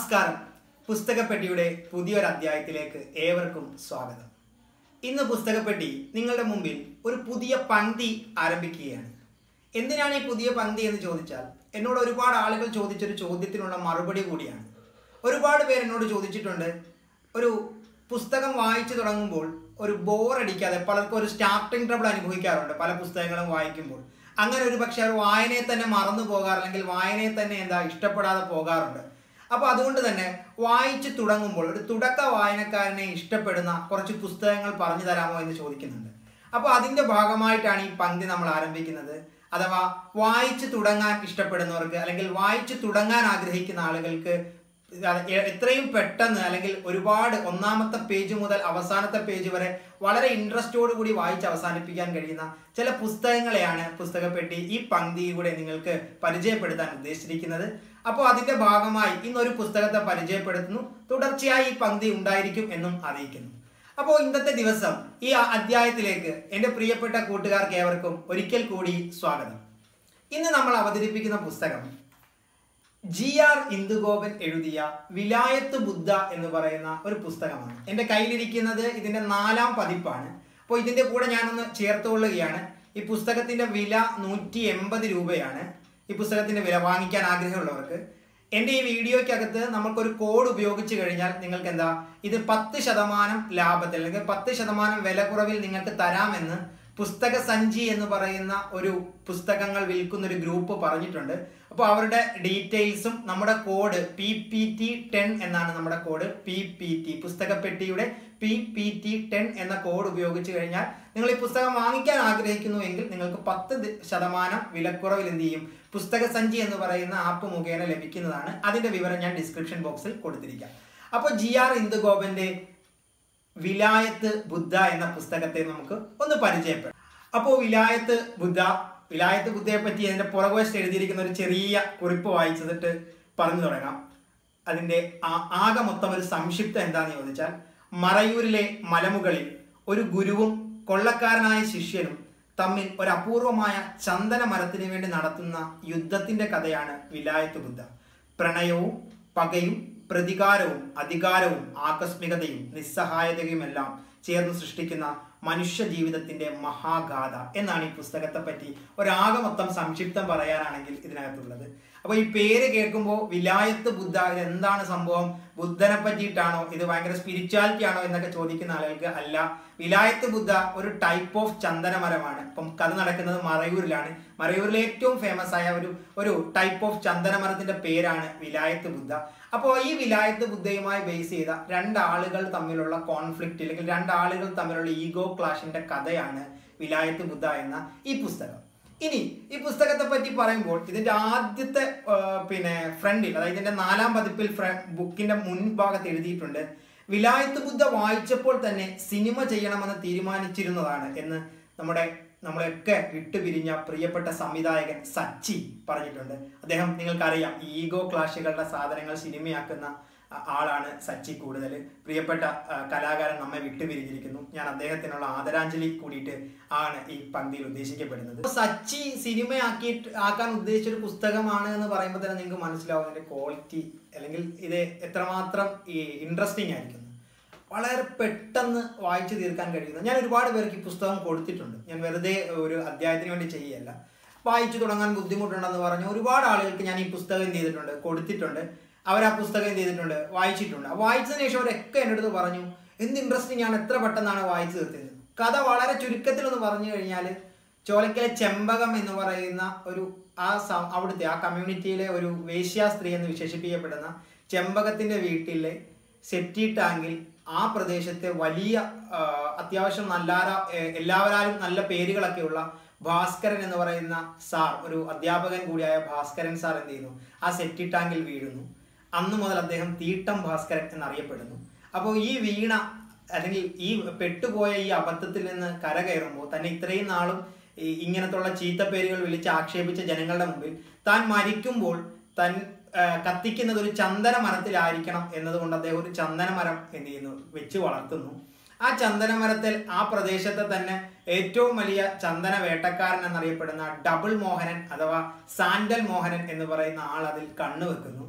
നമസ്കാരം പുസ്തകപ്പെട്ടിയുടെ പുതിയൊരു അധ്യായത്തിലേക്ക് ഏവർക്കും സ്വാഗതം ഇന്ന് പുസ്തകപ്പെട്ടി നിങ്ങളുടെ മുമ്പിൽ ഒരു പുതിയ പങ്ക്തി ആരംഭിക്കുകയാണ് എന്തിനാണ് ഈ പുതിയ പങ്ക്തി എന്ന് ചോദിച്ചാൽ എന്നോട് ഒരുപാട് ആളുകൾ ചോദിച്ചൊരു ചോദ്യത്തിനുള്ള മറുപടി കൂടിയാണ് ഒരുപാട് പേര് എന്നോട് ചോദിച്ചിട്ടുണ്ട് ഒരു പുസ്തകം വായിച്ചു തുടങ്ങുമ്പോൾ ഒരു ബോർ അടിക്കാതെ പലർക്കും ഒരു സ്റ്റാർട്ടിംഗ് ട്രബിൾ അനുഭവിക്കാറുണ്ട് പല പുസ്തകങ്ങളും വായിക്കുമ്പോൾ അങ്ങനെ ഒരു പക്ഷേ അവർ വായനയെ തന്നെ മറന്നു പോകാറ് അല്ലെങ്കിൽ വായനയെ തന്നെ എന്താ ഇഷ്ടപ്പെടാതെ പോകാറുണ്ട് അപ്പോൾ അതുകൊണ്ട് തന്നെ വായിച്ചു തുടങ്ങുമ്പോൾ ഒരു തുടക്ക വായനക്കാരനെ ഇഷ്ടപ്പെടുന്ന കുറച്ച് പുസ്തകങ്ങൾ പറഞ്ഞു തരാമോ എന്ന് ചോദിക്കുന്നുണ്ട് അപ്പോൾ അതിൻ്റെ ഭാഗമായിട്ടാണ് ഈ പങ്ക്തി നമ്മൾ ആരംഭിക്കുന്നത് അഥവാ വായിച്ചു തുടങ്ങാൻ ഇഷ്ടപ്പെടുന്നവർക്ക് അല്ലെങ്കിൽ വായിച്ചു തുടങ്ങാൻ ആഗ്രഹിക്കുന്ന ആളുകൾക്ക് എ- എത്രയും പെട്ടെന്ന് അല്ലെങ്കിൽ ഒരുപാട് ഒന്നാമത്തെ പേജ് മുതൽ അവസാനത്തെ പേജ് വരെ വളരെ ഇൻട്രസ്റ്റോട് കൂടി വായിച്ച് അവസാനിപ്പിക്കാൻ കഴിയുന്ന ചില പുസ്തകങ്ങളെയാണ് പുസ്തകപ്പെട്ടി ഈ പങ്ക്തിയിലൂടെ നിങ്ങൾക്ക് പരിചയപ്പെടുത്താൻ ഉദ്ദേശിച്ചിരിക്കുന്നത് അപ്പോൾ അതിന്റെ ഭാഗമായി ഇന്നൊരു പുസ്തകത്തെ പരിചയപ്പെടുത്തുന്നു തുടർച്ചയായി ഈ പങ്ക്തി ഉണ്ടായിരിക്കും എന്നും അറിയിക്കുന്നു അപ്പോൾ ഇന്നത്തെ ദിവസം ഈ അധ്യായത്തിലേക്ക് എൻ്റെ പ്രിയപ്പെട്ട കൂട്ടുകാർക്ക് ഏവർക്കും ഒരിക്കൽ കൂടി സ്വാഗതം ഇന്ന് നമ്മൾ അവതരിപ്പിക്കുന്ന പുസ്തകം ജി ആർ ഇന്ദുഗോപൻ എഴുതിയ വിലായത്ത് ബുദ്ധ എന്ന് പറയുന്ന ഒരു പുസ്തകമാണ് എൻ്റെ കയ്യിലിരിക്കുന്നത് ഇതിൻ്റെ നാലാം പതിപ്പാണ് അപ്പോൾ ഇതിൻ്റെ കൂടെ ഞാനൊന്ന് ചേർത്തുകൊള്ളുകയാണ് ഈ പുസ്തകത്തിൻ്റെ വില നൂറ്റി എൺപത് രൂപയാണ് ഈ പുസ്തകത്തിൻ്റെ വില വാങ്ങിക്കാൻ ആഗ്രഹമുള്ളവർക്ക് എൻ്റെ ഈ വീഡിയോയ്ക്കകത്ത് നമുക്കൊരു കോഡ് ഉപയോഗിച്ച് കഴിഞ്ഞാൽ നിങ്ങൾക്ക് എന്താ ഇത് പത്ത് ശതമാനം ലാഭത്തിൽ അല്ലെങ്കിൽ പത്ത് ശതമാനം വില കുറവിൽ നിങ്ങൾക്ക് തരാമെന്ന് പുസ്തക സഞ്ചി എന്ന് പറയുന്ന ഒരു പുസ്തകങ്ങൾ വിൽക്കുന്ന ഒരു ഗ്രൂപ്പ് പറഞ്ഞിട്ടുണ്ട് അപ്പോൾ അവരുടെ ഡീറ്റെയിൽസും നമ്മുടെ code P P T ten എന്നാണ് നമ്മുടെ കോഡ് പി പി ടി പുസ്തകപ്പെട്ടിയുടെ പി പി ടി ടെൻ എന്ന കോഡ് ഉപയോഗിച്ച് കഴിഞ്ഞാൽ നിങ്ങൾ ഈ പുസ്തകം വാങ്ങിക്കാൻ ആഗ്രഹിക്കുന്നു എങ്കിൽ നിങ്ങൾക്ക് പത്ത് ദി- ശതമാനം വിലക്കുറവിൽ എന്ത് ചെയ്യും പുസ്തക സഞ്ചി എന്ന് പറയുന്ന ആപ്പ് മുഖേന ലഭിക്കുന്നതാണ് അതിന്റെ വിവരം ഞാൻ ഡിസ്ക്രിപ്ഷൻ ബോക്സിൽ കൊടുത്തിരിക്കാം അപ്പോൾ ജി ആർ ഇന്ദുഗോപന്റെ വിലായത്ത് ബുദ്ധ എന്ന പുസ്തകത്തെ നമുക്ക് ഒന്ന് പരിചയപ്പെടാം അപ്പോൾ വിലായത്ത് ബുദ്ധ വിലായത്ത് ബുദ്ധയെ പറ്റി അതിന്റെ പുറകുവശത്ത് എഴുതിയിരിക്കുന്ന ഒരു ചെറിയ കുറിപ്പ് വായിച്ചിട്ട് പറഞ്ഞു തുടങ്ങാം അതിന്റെ ആ- ആകെ മൊത്തം ഒരു സംക്ഷിപ്തം എന്താണെന്ന് ചോദിച്ചാൽ മറയൂരിലെ മലമുകളിൽ ഒരു ഗുരുവും കൊള്ളക്കാരനായ ശിഷ്യനും തമ്മിൽ ഒരു അപൂർവമായ ചന്ദന മരത്തിന് വേണ്ടി നടത്തുന്ന യുദ്ധത്തിന്റെ കഥയാണ് വിലായത്ത് ബുദ്ധ പ്രണയവും പകയും പ്രതികാരവും അധികാരവും ആകസ്മികതയും നിസ്സഹായതയുമെല്ലാം ചേർന്ന് സൃഷ്ടിക്കുന്ന മനുഷ്യ ജീവിതത്തിന്റെ മഹാഗാഥ എന്നാണ് ഈ പുസ്തകത്തെ പറ്റി ഒരാകെ മൊത്തം സംക്ഷിപ്തം പറയാനാണെങ്കിൽ ഇതിനകത്തുള്ളത് അപ്പൊ ഈ പേര് കേൾക്കുമ്പോൾ വിലായത്ത് ബുദ്ധ ഇത് എന്താണ് സംഭവം ബുദ്ധനെ പറ്റിയിട്ടാണോ ഇത് ഭയങ്കര സ്പിരിച്വാലിറ്റി ആണോ എന്നൊക്കെ ചോദിക്കുന്ന ആളുകൾക്ക് അല്ല വിലായത്ത് ബുദ്ധ ഒരു ടൈപ്പ് ഓഫ് ചന്ദനമരമാണ് ഇപ്പം കഥ നടക്കുന്നത് മറയൂരിലാണ് മറയൂരിലെ ഏറ്റവും ഫേമസ് ആയ ഒരു ഒരു ടൈപ്പ് ഓഫ് ചന്ദനമരത്തിന്റെ പേരാണ് വിലായത്ത് ബുദ്ധ അപ്പോൾ ഈ വിലായത്ത് ബുദ്ധയുമായി ബേസ് ചെയ്ത രണ്ടാളുകൾ തമ്മിലുള്ള കോൺഫ്ലിക്റ്റ് അല്ലെങ്കിൽ രണ്ടാളുകൾ തമ്മിലുള്ള ഈഗോ ക്ലാഷിന്റെ കഥയാണ് വിലായത്ത് ബുദ്ധ എന്ന ഈ പുസ്തകം ഇനി ഈ പുസ്തകത്തെ പറ്റി പറയുമ്പോൾ ഇതിന്റെ ആദ്യത്തെ ആ, പിന്നെ ഫ്രണ്ടിൽ അതായത് ഇതിന്റെ നാലാം പതിപ്പിൽ ഫ്ര- ബുക്കിന്റെ മുൻഭാഗത്ത് എഴുതിയിട്ടുണ്ട് വിലായത്ത് ബുദ്ധ വായിച്ചപ്പോൾ തന്നെ സിനിമ ചെയ്യണമെന്ന് തീരുമാനിച്ചിരുന്നതാണ് എന്ന് നമ്മുടെ നമ്മളെയൊക്കെ വിട്ടുപിരിഞ്ഞ പ്രിയപ്പെട്ട സംവിധായകൻ സച്ചി പറഞ്ഞിട്ടുണ്ട് അദ്ദേഹം നിങ്ങൾക്കറിയാം ഈ ഈഗോ ക്ലാഷുകളുടെ സാധനങ്ങൾ സിനിമയാക്കുന്ന ആ- ആളാണ് സച്ചി കൂടുതൽ പ്രിയപ്പെട്ട ആ, കലാകാരൻ നമ്മെ വിട്ടുപിരിഞ്ഞിരിക്കുന്നു ഞാൻ അദ്ദേഹത്തിനുള്ള ആദരാഞ്ജലി കൂടിയിട്ട് ആണ് ഈ പന്തിയിൽ ഉദ്ദേശിക്കപ്പെടുന്നത് അപ്പൊ സച്ചി സിനിമയാക്കിയിട്ട് ആക്കാൻ ഉദ്ദേശിച്ച ഒരു പുസ്തകമാണ് എന്ന് പറയുമ്പോൾ തന്നെ നിങ്ങൾക്ക് മനസ്സിലാവും അതിന്റെ ക്വാളിറ്റി അല്ലെങ്കിൽ ഇത് എത്രമാത്രം ഈ ഇൻട്രസ്റ്റിംഗ് ആയിരിക്കും വളരെ പെട്ടെന്ന് വായിച്ചു തീർക്കാൻ കഴിയുന്ന ഞാൻ ഒരുപാട് പേർക്ക് ഈ പുസ്തകം കൊടുത്തിട്ടുണ്ട് ഞാൻ വെറുതെ ഒരു അധ്യായത്തിന് വേണ്ടി ചെയ്യല്ല വായിച്ചു തുടങ്ങാൻ ബുദ്ധിമുട്ടുണ്ടെന്ന് പറഞ്ഞ് ഒരുപാട് ആളുകൾക്ക് ഞാൻ ഈ പുസ്തകം എന്ത് ചെയ്തിട്ടുണ്ട് കൊടുത്തിട്ടുണ്ട് അവർ ആ പുസ്തകം എന്ത് ചെയ്തിട്ടുണ്ട് വായിച്ചിട്ടുണ്ട് ആ വായിച്ചതിന് ശേഷം അവരൊക്കെ എൻ്റെ അടുത്ത് പറഞ്ഞു എന്ത് ഇൻട്രസ്റ്റിംഗ് ആണ് എത്ര പെട്ടെന്നാണ് വായിച്ചു തീർത്തത് കഥ വളരെ ചുരുക്കത്തിലൊന്ന് പറഞ്ഞു കഴിഞ്ഞാൽ ചോലക്കലെ ചെമ്പകം എന്ന് പറയുന്ന ഒരു ആ സ- അവിടുത്തെ ആ കമ്മ്യൂണിറ്റിയിലെ ഒരു വേശ്യാസ്ത്രീ എന്ന് വിശേഷിപ്പിക്കപ്പെടുന്ന ചെമ്പകത്തിന്റെ വീട്ടിലെ സെപ്റ്റി ടാങ്കിൽ ആ പ്രദേശത്തെ വലിയ ആ, അത്യാവശ്യം നല്ല എല്ലാവരാലും നല്ല പേരുകളൊക്കെയുള്ള ഭാസ്കരൻ എന്ന് പറയുന്ന സാർ ഒരു അധ്യാപകൻ കൂടിയായ ഭാസ്കരൻ സാർ എന്ത് ചെയ്യുന്നു ആ സെപ്റ്റി ടാങ്കിൽ വീഴുന്നു അന്ന് മുതൽ അദ്ദേഹം തീട്ടം ഭാസ്കരൻ എന്നറിയപ്പെടുന്നു അപ്പോൾ ഈ വീണ അല്ലെങ്കിൽ ഈ പെട്ടുപോയ ഈ അബദ്ധത്തിൽ നിന്ന് കരകയറുമ്പോൾ തന്നെ ഇത്രയും നാളും ഈ ഇങ്ങനത്തുള്ള ചീത്തപ്പേരുകൾ വിളിച്ച് ആക്ഷേപിച്ച ജനങ്ങളുടെ മുമ്പിൽ താൻ മരിക്കുമ്പോൾ താൻ ആ, കത്തിക്കുന്നത് ഒരു ചന്ദന മരത്തിലായിരിക്കണം എന്നതുകൊണ്ട് അദ്ദേഹം ഒരു ചന്ദന മരം എന്ത് ചെയ്യുന്നു വെച്ച് വളർത്തുന്നു ആ ചന്ദന മരത്തിൽ ആ പ്രദേശത്തെ തന്നെ ഏറ്റവും വലിയ ചന്ദന വേട്ടക്കാരൻ എന്നറിയപ്പെടുന്ന ഡബിൾ മോഹനൻ അഥവാ സാൻഡൽ മോഹനൻ എന്ന് പറയുന്ന ആൾ അതിൽ കണ്ണു വെക്കുന്നു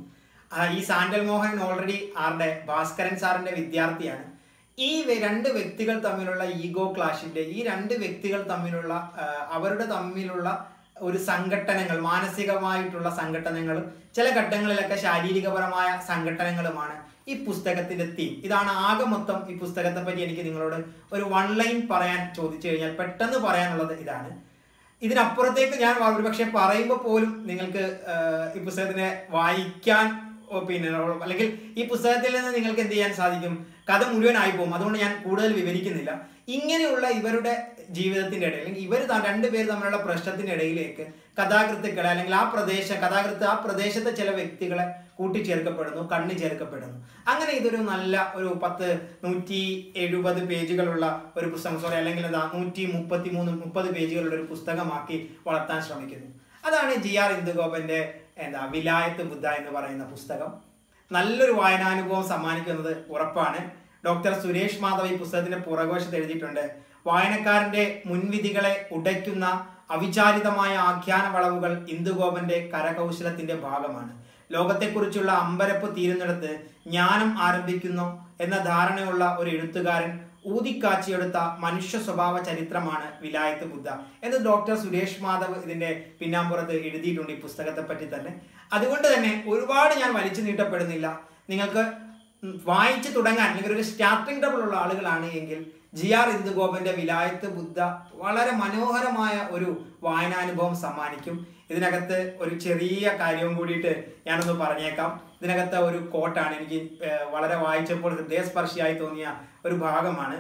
ആ, ഈ സാൻഡൽ മോഹൻ ഓൾറെഡി ആരുടെ ഭാസ്കരൻ സാറിന്റെ വിദ്യാർത്ഥിയാണ് ഈ വെ- രണ്ട് വ്യക്തികൾ തമ്മിലുള്ള ഈഗോ ക്ലാഷിന്റെ ഈ രണ്ട് വ്യക്തികൾ തമ്മിലുള്ള ആ, അവരുടെ തമ്മിലുള്ള ഒരു സംഘട്ടനങ്ങൾ മാനസികമായിട്ടുള്ള സംഘട്ടനങ്ങളും ചില ഘട്ടങ്ങളിലൊക്കെ ശാരീരികപരമായ സംഘട്ടനങ്ങളുമാണ് ഈ പുസ്തകത്തിന്റെ തീം ഇതാണ് ആകെ മൊത്തം ഈ പുസ്തകത്തെ പറ്റി എനിക്ക് നിങ്ങളോട് ഒരു വൺ ലൈൻ പറയാൻ ചോദിച്ചു കഴിഞ്ഞാൽ പെട്ടെന്ന് പറയാനുള്ളത് ഇതാണ് ഇതിനപ്പുറത്തേക്ക് ഞാൻ ഒരുപക്ഷെ പറയുമ്പോൾ പോലും നിങ്ങൾക്ക് ആ, ഈ പുസ്തകത്തിനെ വായിക്കാൻ ഓ, പിന്നെ അല്ലെങ്കിൽ ഈ പുസ്തകത്തിൽ നിന്ന് നിങ്ങൾക്ക് എന്ത് ചെയ്യാൻ സാധിക്കും കഥ മുഴുവനായി പോകും അതുകൊണ്ട് ഞാൻ കൂടുതൽ വിവരിക്കുന്നില്ല ഇങ്ങനെയുള്ള ഇവരുടെ ജീവിതത്തിന്റെ ഇടയിൽ അല്ലെങ്കിൽ ഇവർ രണ്ടുപേർ തമ്മിലുള്ള പ്രശ്നത്തിന്റെ ഇടയിലേക്ക് കഥാകൃത്തുക്കളെ അല്ലെങ്കിൽ ആ പ്രദേശ കഥാകൃത്ത് ആ പ്രദേശത്തെ ചില വ്യക്തികളെ കൂട്ടിച്ചേർക്കപ്പെടുന്നു കണ്ണു ചേർക്കപ്പെടുന്നു അങ്ങനെ ഇതൊരു നല്ല ഒരു പത്ത് നൂറ്റി എഴുപത് പേജുകളുള്ള ഒരു പുസ്തകം സോറി അല്ലെങ്കിൽ എന്താ നൂറ്റി മുപ്പത്തി മൂന്ന് മുപ്പത് പേജുകളുള്ള ഒരു പുസ്തകമാക്കി വളർത്താൻ ശ്രമിക്കുന്നു അതാണ് ജി ആർ ഇന്ദുഗോപന്റെ എന്താ വിലായത്ത് ബുദ്ധ എന്ന് പറയുന്ന പുസ്തകം നല്ലൊരു വായനാനുഭവം സമ്മാനിക്കുന്നത് ഉറപ്പാണ് ഡോക്ടർ സുരേഷ് മാധവ് ഈ പുസ്തകത്തിന്റെ പുറകോശത്ത് എഴുതിയിട്ടുണ്ട് വായനക്കാരന്റെ മുൻവിധികളെ ഉടയ്ക്കുന്ന അവിചാരിതമായ ആഖ്യാന വളവുകൾ ഇന്ദുഗോപന്റെ കരകൗശലത്തിന്റെ ഭാഗമാണ് ലോകത്തെക്കുറിച്ചുള്ള അമ്പരപ്പ് തീരുന്നിടത്ത് ജ്ഞാനം ആരംഭിക്കുന്നു എന്ന ധാരണയുള്ള ഒരു എഴുത്തുകാരൻ ഊതിക്കാച്ചിയെടുത്ത മനുഷ്യ സ്വഭാവ ചരിത്രമാണ് വിലായത്ത് ബുദ്ധ എന്ന് ഡോക്ടർ സുരേഷ് മാധവ് ഇതിന്റെ പിന്നാമ്പുറത്ത് എഴുതിയിട്ടുണ്ട് ഈ പുസ്തകത്തെ പറ്റി തന്നെ അതുകൊണ്ട് തന്നെ ഒരുപാട് ഞാൻ വലിച്ചു നീട്ടപ്പെടുന്നില്ല നിങ്ങൾക്ക് ഉം വായിച്ചു തുടങ്ങാൻ അല്ലെങ്കിൽ ഒരു സ്റ്റാർട്ടിംഗ് ഡബിൾ ഉള്ള ആളുകളാണ് എങ്കിൽ ജി ആർ ഇന്ദുഗോപന്റെ വിലായത്ത് ബുദ്ധ വളരെ മനോഹരമായ ഒരു വായനാനുഭവം സമ്മാനിക്കും ഇതിനകത്ത് ഒരു ചെറിയ കാര്യവും കൂടിയിട്ട് ഞാനൊന്ന് പറഞ്ഞേക്കാം ഇതിനകത്ത് ഒരു കോട്ടാണ് എനിക്ക് ഏർ, വളരെ വായിച്ചപ്പോൾ ഹൃദയസ്പർശിയായി തോന്നിയ ഒരു ഭാഗമാണ്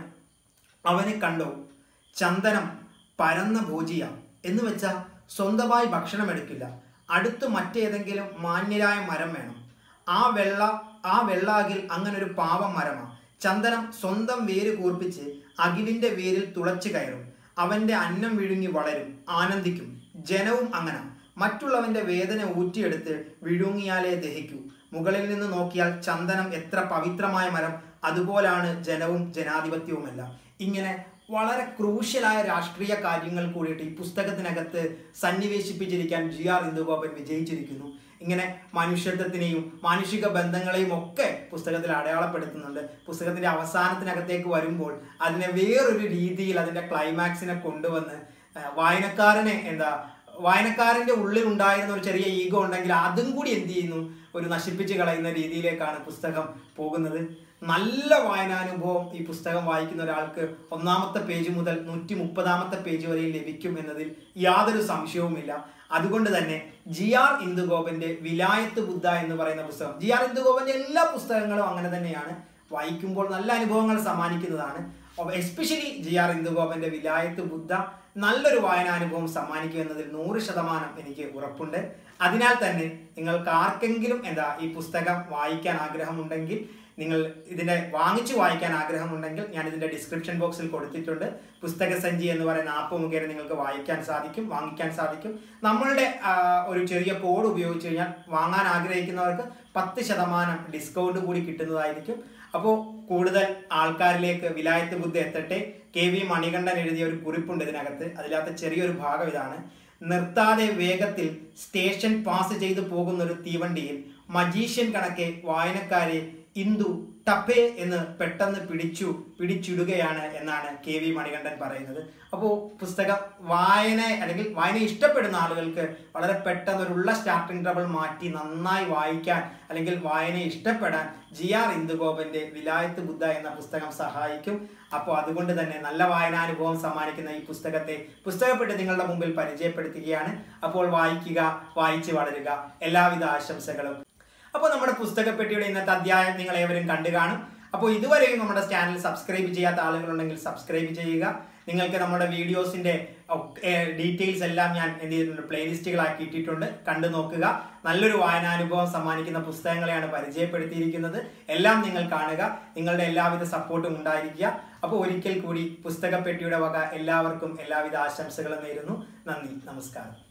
അവനെ കണ്ടു ചന്ദനം പരന്ന ഭോജിയ എന്ന് വെച്ചാൽ സ്വന്തമായി ഭക്ഷണം എടുക്കില്ല അടുത്ത് മറ്റേതെങ്കിലും മാന്യരായ മരം വേണം ആ വെള്ള ആ വെള്ളാകിൽ അങ്ങനെ ഒരു പാവം മരമാ ചന്ദനം സ്വന്തം വേര് കൂർപ്പിച്ച് അകിലിന്റെ വേരിൽ തുളച്ചു കയറും അവന്റെ അന്നം വിഴുങ്ങി വളരും ആനന്ദിക്കും ജനവും അങ്ങനെ മറ്റുള്ളവന്റെ വേദന ഊറ്റിയെടുത്ത് വിഴുങ്ങിയാലേ ദഹിക്കൂ മുകളിൽ നിന്ന് നോക്കിയാൽ ചന്ദനം എത്ര പവിത്രമായ മരം അതുപോലാണ് ജനവും ജനാധിപത്യവുമെല്ലാം ഇങ്ങനെ വളരെ ക്രൂഷ്യലായ രാഷ്ട്രീയ കാര്യങ്ങൾ കൂടിയിട്ട് ഈ പുസ്തകത്തിനകത്ത് സന്നിവേശിപ്പിച്ചിരിക്കാൻ ജി ആർ ഇന്ദുഗോപൻ വിജയിച്ചിരിക്കുന്നു ഇങ്ങനെ മനുഷ്യത്വത്തിനെയും മാനുഷിക ബന്ധങ്ങളെയും ഒക്കെ പുസ്തകത്തിൽ അടയാളപ്പെടുത്തുന്നുണ്ട് പുസ്തകത്തിന്റെ അവസാനത്തിനകത്തേക്ക് വരുമ്പോൾ അതിനെ വേറൊരു രീതിയിൽ അതിന്റെ ക്ലൈമാക്സിനെ കൊണ്ടുവന്ന് ആ, വായനക്കാരനെ എന്താ വായനക്കാരന്റെ ഉള്ളിൽ ഉണ്ടായിരുന്ന ഒരു ചെറിയ ഈഗോ ഉണ്ടെങ്കിൽ അതും കൂടി എന്ത് ചെയ്യുന്നു ഒരു നശിപ്പിച്ച് കളയുന്ന രീതിയിലേക്കാണ് പുസ്തകം പോകുന്നത് നല്ല വായനാനുഭവം ഈ പുസ്തകം വായിക്കുന്ന ഒരാൾക്ക് ഒന്നാമത്തെ പേജ് മുതൽ നൂറ്റി മുപ്പതാമത്തെ പേജ് വരെ ലഭിക്കും എന്നതിൽ യാതൊരു സംശയവുമില്ല അതുകൊണ്ട് തന്നെ ജി ആർ ഇന്ദുഗോപന്റെ വിലായത്ത് ബുദ്ധ എന്ന് പറയുന്ന പുസ്തകം ജി ആർ ഇന്ദുഗോപന്റെ എല്ലാ പുസ്തകങ്ങളും അങ്ങനെ തന്നെയാണ് വായിക്കുമ്പോൾ നല്ല അനുഭവങ്ങൾ സമ്മാനിക്കുന്നതാണ് എസ്പെഷ്യലി ജി ആർ ഇന്ദുഗോപന്റെ വിലായത്ത് ബുദ്ധ നല്ലൊരു വായനാനുഭവം സമ്മാനിക്കും എന്നതിൽ നൂറ് ശതമാനം എനിക്ക് ഉറപ്പുണ്ട് അതിനാൽ തന്നെ നിങ്ങൾക്ക് ആർക്കെങ്കിലും എന്താ ഈ പുസ്തകം വായിക്കാൻ ആഗ്രഹമുണ്ടെങ്കിൽ നിങ്ങൾ ഇതിനെ വാങ്ങിച്ചു വായിക്കാൻ ആഗ്രഹമുണ്ടെങ്കിൽ ഞാൻ ഇതിന്റെ ഡിസ്ക്രിപ്ഷൻ ബോക്സിൽ കൊടുത്തിട്ടുണ്ട് പുസ്തക സഞ്ചി എന്ന് പറയുന്ന ആപ്പ് മുഖേന നിങ്ങൾക്ക് വായിക്കാൻ സാധിക്കും വാങ്ങിക്കാൻ സാധിക്കും നമ്മളുടെ ആ, ഒരു ചെറിയ കോഡ് ഉപയോഗിച്ച് കഴിഞ്ഞാൽ വാങ്ങാൻ ആഗ്രഹിക്കുന്നവർക്ക് പത്ത് ശതമാനം ഡിസ്കൗണ്ട് കൂടി കിട്ടുന്നതായിരിക്കും അപ്പോൾ കൂടുതൽ ആൾക്കാരിലേക്ക് വിലായത്ത് ബുദ്ധ എത്തട്ടെ കെ വി മണികണ്ഠൻ എഴുതിയ ഒരു കുറിപ്പുണ്ട് ഇതിനകത്ത് അതിനകത്ത് ചെറിയൊരു ഭാഗം ഇതാണ് നിർത്താതെ വേഗത്തിൽ സ്റ്റേഷൻ പാസ് ചെയ്തു പോകുന്ന ഒരു തീവണ്ടിയിൽ മജീഷ്യൻ കണക്കെ വായനക്കാരെ ഇന്ദു ടപ്പേ എന്ന് പെട്ടെന്ന് പിടിച്ചു പിടിച്ചിടുകയാണ് എന്നാണ് കെ വി മണികണ്ഠൻ പറയുന്നത് അപ്പോൾ പുസ്തകം വായന അല്ലെങ്കിൽ വായന ഇഷ്ടപ്പെടുന്ന ആളുകൾക്ക് വളരെ പെട്ടെന്ന് ഒരു ഉള്ള സ്റ്റാർട്ടിംഗ് ട്രബിൾ മാറ്റി നന്നായി വായിക്കാൻ അല്ലെങ്കിൽ വായന ഇഷ്ടപ്പെടാൻ ജി ആർ ഇന്ദുഗോപന്റെ വിലായത്ത് ബുദ്ധ എന്ന പുസ്തകം സഹായിക്കും അപ്പോൾ അതുകൊണ്ട് തന്നെ നല്ല വായനാനുഭവം സമ്മാനിക്കുന്ന ഈ പുസ്തകത്തെ പുസ്തകപ്പെട്ട് നിങ്ങളുടെ മുമ്പിൽ പരിചയപ്പെടുത്തുകയാണ് അപ്പോൾ വായിക്കുക വായിച്ച് വളരുക എല്ലാവിധ ആശംസകളും അപ്പോൾ നമ്മുടെ പുസ്തകപ്പെട്ടിയുടെ ഇന്നത്തെ അധ്യായം നിങ്ങൾ ഏവരും കണ്ടു കാണും അപ്പോൾ ഇതുവരെയും നമ്മുടെ ചാനൽ സബ്സ്ക്രൈബ് ചെയ്യാത്ത ആളുകളുണ്ടെങ്കിൽ സബ്സ്ക്രൈബ് ചെയ്യുക നിങ്ങൾക്ക് നമ്മുടെ വീഡിയോസിന്റെ ഡീറ്റെയിൽസ് എല്ലാം ഞാൻ എന്ത് ചെയ്തിട്ടുണ്ട് പ്ലേലിസ്റ്റുകളാക്കി ഇട്ടിട്ടുണ്ട് കണ്ടു നോക്കുക നല്ലൊരു വായനാനുഭവം സമ്മാനിക്കുന്ന പുസ്തകങ്ങളെയാണ് പരിചയപ്പെടുത്തിയിരിക്കുന്നത് എല്ലാം നിങ്ങൾ കാണുക നിങ്ങളുടെ എല്ലാവിധ സപ്പോർട്ടും ഉണ്ടായിരിക്കുക അപ്പോൾ ഒരിക്കൽ കൂടി പുസ്തകപ്പെട്ടിയുടെ വക എല്ലാവർക്കും എല്ലാവിധ ആശംസകളും നേരുന്നു നന്ദി നമസ്കാരം